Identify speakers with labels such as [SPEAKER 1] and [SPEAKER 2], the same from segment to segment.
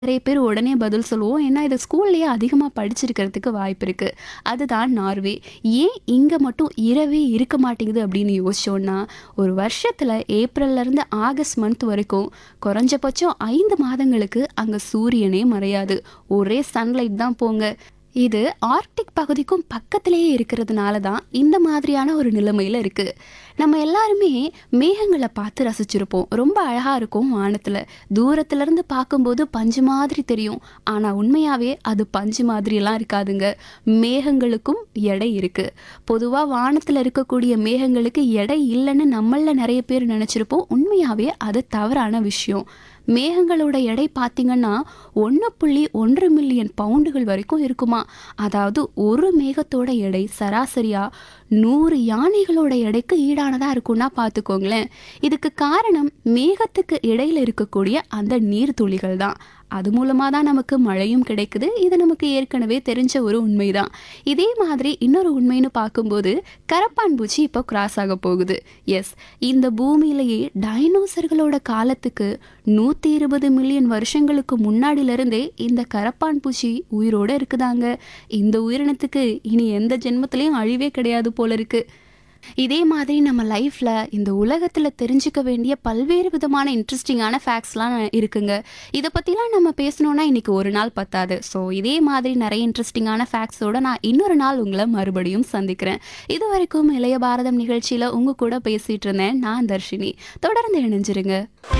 [SPEAKER 1] நிறைய பேர் உடனே பதில் சொல்லுவோம் ஏன்னா இதை ஸ்கூல்லேயே அதிகமாக படிச்சிருக்கிறதுக்கு வாய்ப்பு இருக்குது அதுதான் நார்வே ஏன் இங்கே மட்டும் இரவே இருக்க மாட்டேங்குது அப்படின்னு யோசிச்சோன்னா ஒரு வருஷத்தில் ஏப்ரல்லேருந்து ஆகஸ்ட் மந்த் வரைக்கும் குறைஞ்சபட்சம் ஐந்து மாதங்களுக்கு அங்கே சூரியனே மறையாது ஒரே சன்லைட் தான் போங்க இது ஆர்க்டிக் பகுதிக்கும் பக்கத்திலேயே இருக்கிறதுனால தான் இந்த மாதிரியான ஒரு நிலைமையில் இருக்குது நம்ம எல்லாருமே மேகங்களை பார்த்து ரசிச்சிருப்போம் ரொம்ப அழகாக இருக்கும் வானத்தில் தூரத்துலேருந்து பார்க்கும்போது பஞ்சு மாதிரி தெரியும் ஆனால் உண்மையாகவே அது பஞ்சு மாதிரியெல்லாம் இருக்காதுங்க மேகங்களுக்கும் எடை இருக்குது பொதுவாக வானத்தில் இருக்கக்கூடிய மேகங்களுக்கு எடை இல்லைன்னு நம்மள நிறைய பேர் நினச்சிருப்போம் உண்மையாகவே அது தவறான விஷயம் மேகங்களோட எடை பார்த்தீங்கன்னா ஒன்று புள்ளி ஒன்று மில்லியன் பவுண்டுகள் வரைக்கும் இருக்குமா அதாவது ஒரு மேகத்தோட எடை சராசரியாக நூறு யானைகளோட எடைக்கு ஈடானதாக இருக்கும்னா பார்த்துக்கோங்களேன் இதுக்கு காரணம் மேகத்துக்கு இடையில இருக்கக்கூடிய அந்த நீர்த்துளிகள் தான் அது மூலமாக தான் நமக்கு மழையும் கிடைக்குது இது நமக்கு ஏற்கனவே தெரிஞ்ச ஒரு உண்மைதான் இதே மாதிரி இன்னொரு உண்மைன்னு பார்க்கும்போது கரப்பான் பூச்சி இப்போ கிராஸ் ஆக போகுது எஸ் இந்த பூமியிலேயே டைனோசர்களோட காலத்துக்கு நூற்றி இருபது மில்லியன் வருஷங்களுக்கு முன்னாடியிலிருந்தே இந்த கரப்பான் பூச்சி உயிரோடு இருக்குதாங்க இந்த உயிரினத்துக்கு இனி எந்த ஜென்மத்திலையும் அழிவே கிடையாது போல இருக்கு இதே மாதிரி நம்ம லைஃப்பில் இந்த உலகத்தில் தெரிஞ்சுக்க வேண்டிய பல்வேறு விதமான இன்ட்ரெஸ்டிங்கான ஃபேக்ட்ஸ்லாம் இருக்குங்க இதை பற்றிலாம் நம்ம பேசணுன்னா இன்றைக்கி ஒரு நாள் பத்தாது ஸோ இதே மாதிரி நிறைய இன்ட்ரெஸ்டிங்கான ஃபேக்ட்ஸோட நான் இன்னொரு நாள் உங்களை மறுபடியும் சந்திக்கிறேன் இது வரைக்கும் இளைய பாரதம் நிகழ்ச்சியில் உங்கள் கூட பேசிகிட்டு இருந்தேன் நான் தர்ஷினி தொடர்ந்து இணைஞ்சிருங்க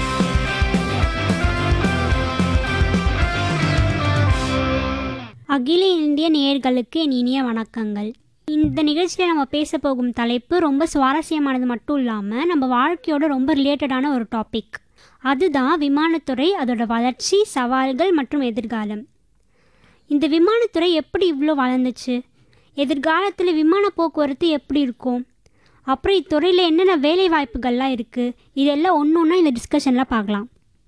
[SPEAKER 2] அகில இந்திய நேயர்களுக்கு என் இனிய வணக்கங்கள் இந்த நிகழ்ச்சியில் நம்ம பேச போகும் தலைப்பு ரொம்ப சுவாரஸ்யமானது மட்டும் இல்லாமல் நம்ம வாழ்க்கையோட ரொம்ப ரிலேட்டடான ஒரு டாபிக் அதுதான் விமானத்துறை அதோட வளர்ச்சி சவால்கள் மற்றும் எதிர்காலம் இந்த விமானத்துறை எப்படி இவ்வளோ வளர்ந்துச்சு எதிர்காலத்தில் விமான போக்குவரத்து எப்படி இருக்கும் அப்புறம் இத்துறையில் என்னென்ன வேலை வாய்ப்புகள்லாம் இருக்குது இதெல்லாம் ஒன்று ஒன்றா இந்த டிஸ்கஷனில் பார்க்கலாம்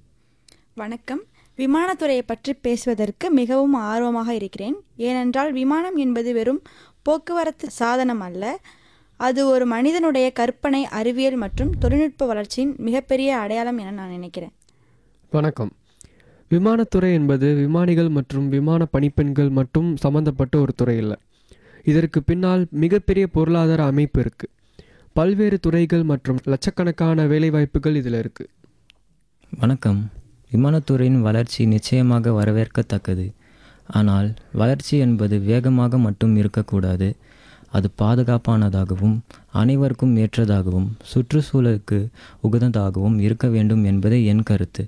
[SPEAKER 3] வணக்கம் விமானத்துறையை பற்றி பேசுவதற்கு மிகவும் ஆர்வமாக இருக்கிறேன் ஏனென்றால் விமானம் என்பது வெறும் போக்குவரத்து சாதனம் அல்ல அது ஒரு மனிதனுடைய கற்பனை அறிவியல் மற்றும் தொழில்நுட்ப வளர்ச்சியின் மிகப்பெரிய அடையாளம் என நான் நினைக்கிறேன்
[SPEAKER 4] வணக்கம் விமானத்துறை என்பது விமானிகள் மற்றும் விமான பணிப்பெண்கள் மட்டும் சம்பந்தப்பட்ட ஒரு துறை இல்லை இதற்கு பின்னால் மிகப்பெரிய பொருளாதார அமைப்பு இருக்கு பல்வேறு துறைகள் மற்றும் லட்சக்கணக்கான வேலைவாய்ப்புகள் இதில் இருக்கு
[SPEAKER 5] வணக்கம் விமானத்துறையின் வளர்ச்சி நிச்சயமாக வரவேற்கத்தக்கது ஆனால் வளர்ச்சி என்பது வேகமாக மட்டும் இருக்கக்கூடாது அது பாதுகாப்பானதாகவும் அனைவருக்கும் ஏற்றதாகவும் சுற்றுச்சூழலுக்கு உகந்ததாகவும் இருக்க வேண்டும் என்பதே என் கருத்து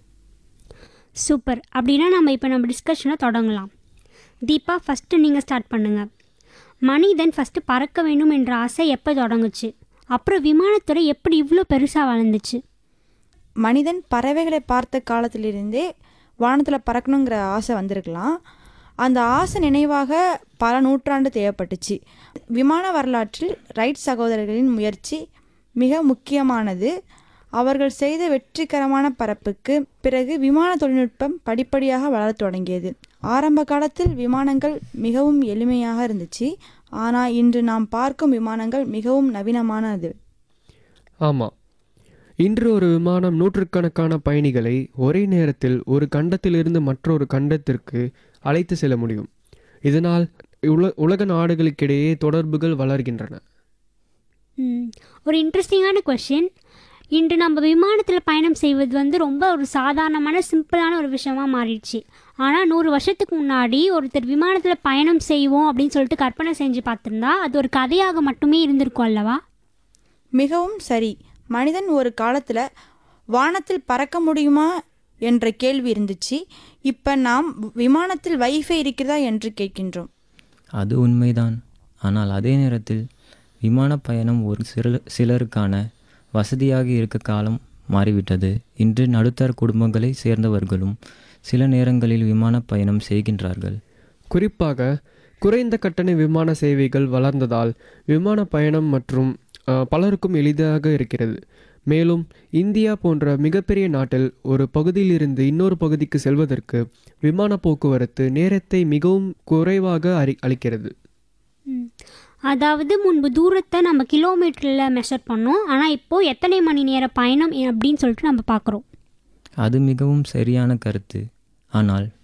[SPEAKER 2] சூப்பர் அப்படின்னா நம்ம இப்போ நம்ம டிஸ்கஷனை தொடங்கலாம் தீபா ஃபஸ்ட்டு நீங்கள் ஸ்டார்ட் பண்ணுங்கள் மனிதன் ஃபஸ்ட்டு பறக்க வேண்டும் என்ற ஆசை எப்போ தொடங்குச்சு அப்புறம் விமானத்துறை எப்படி இவ்வளோ பெருசாக வளர்ந்துச்சு
[SPEAKER 3] மனிதன் பறவைகளை பார்த்த காலத்திலிருந்தே வானத்தில் பறக்கணுங்கிற ஆசை வந்திருக்கலாம் அந்த ஆசை நினைவாக பல நூற்றாண்டு தேவைப்பட்டுச்சு விமான வரலாற்றில் ரைட் சகோதரர்களின் முயற்சி மிக முக்கியமானது அவர்கள் செய்த வெற்றிகரமான பறப்புக்கு பிறகு விமான தொழில்நுட்பம் படிப்படியாக வளரத் தொடங்கியது ஆரம்ப காலத்தில் விமானங்கள் மிகவும் எளிமையாக இருந்துச்சு ஆனால் இன்று நாம் பார்க்கும் விமானங்கள் மிகவும் நவீனமானது
[SPEAKER 4] ஆமாம் இன்று ஒரு விமானம் நூற்றுக்கணக்கான பயணிகளை ஒரே நேரத்தில் ஒரு கண்டத்திலிருந்து மற்றொரு கண்டத்திற்கு அழைத்து செல்ல முடியும் இதனால் உல உலக நாடுகளுக்கிடையே தொடர்புகள் வளர்கின்றன
[SPEAKER 2] ம், ஒரு இன்ட்ரெஸ்டிங்கான கொஷின் இன்று நம்ம விமானத்தில் பயணம் செய்வது வந்து ரொம்ப ஒரு சாதாரணமான சிம்பிளான ஒரு விஷயமா மாறிடுச்சு ஆனால் நூறு வருஷத்துக்கு முன்னாடி ஒருத்தர் விமானத்தில் பயணம் செய்வோம் அப்படின்னு சொல்லிட்டு கற்பனை செஞ்சு பார்த்துருந்தா அது ஒரு கதையாக மட்டுமே இருந்திருக்கும் அல்லவா
[SPEAKER 3] மிகவும் சரி மனிதன் ஒரு காலத்தில் வானத்தில் பறக்க முடியுமா என்ற கேள்வி இருந்துச்சு இப்போ நாம் விமானத்தில் வைஃபை இருக்கிறதா என்று கேட்கின்றோம்
[SPEAKER 5] அது உண்மைதான் ஆனால் அதே நேரத்தில் விமான பயணம் ஒரு சில சிலருக்கான வசதியாக இருக்க காலம் மாறிவிட்டது இன்று நடுத்தர குடும்பங்களை சேர்ந்தவர்களும் சில நேரங்களில் விமான பயணம் செய்கின்றார்கள்
[SPEAKER 4] குறிப்பாக குறைந்த கட்டண விமான சேவைகள் வளர்ந்ததால் விமான பயணம் மற்றும் அஹ், பலருக்கும் எளிதாக இருக்கிறது மேலும் இந்தியா போன்ற மிகப்பெரிய நாட்டில் ஒரு பகுதியிலிருந்து இன்னொரு பகுதிக்கு செல்வதற்கு விமான போக்குவரத்து நேரத்தை மிகவும் குறைவாக அறி அளிக்கிறது
[SPEAKER 2] ம். அதாவது முன்பு தூரத்தை நம்ம கிலோமீட்டரில் மெஷர் பண்ணோம் ஆனால் இப்போது எத்தனை மணி நேர பயணம் அப்படின்னு சொல்லிட்டு நம்ம பார்க்குறோம்
[SPEAKER 5] அது மிகவும் சரியான கருத்து ஆனால்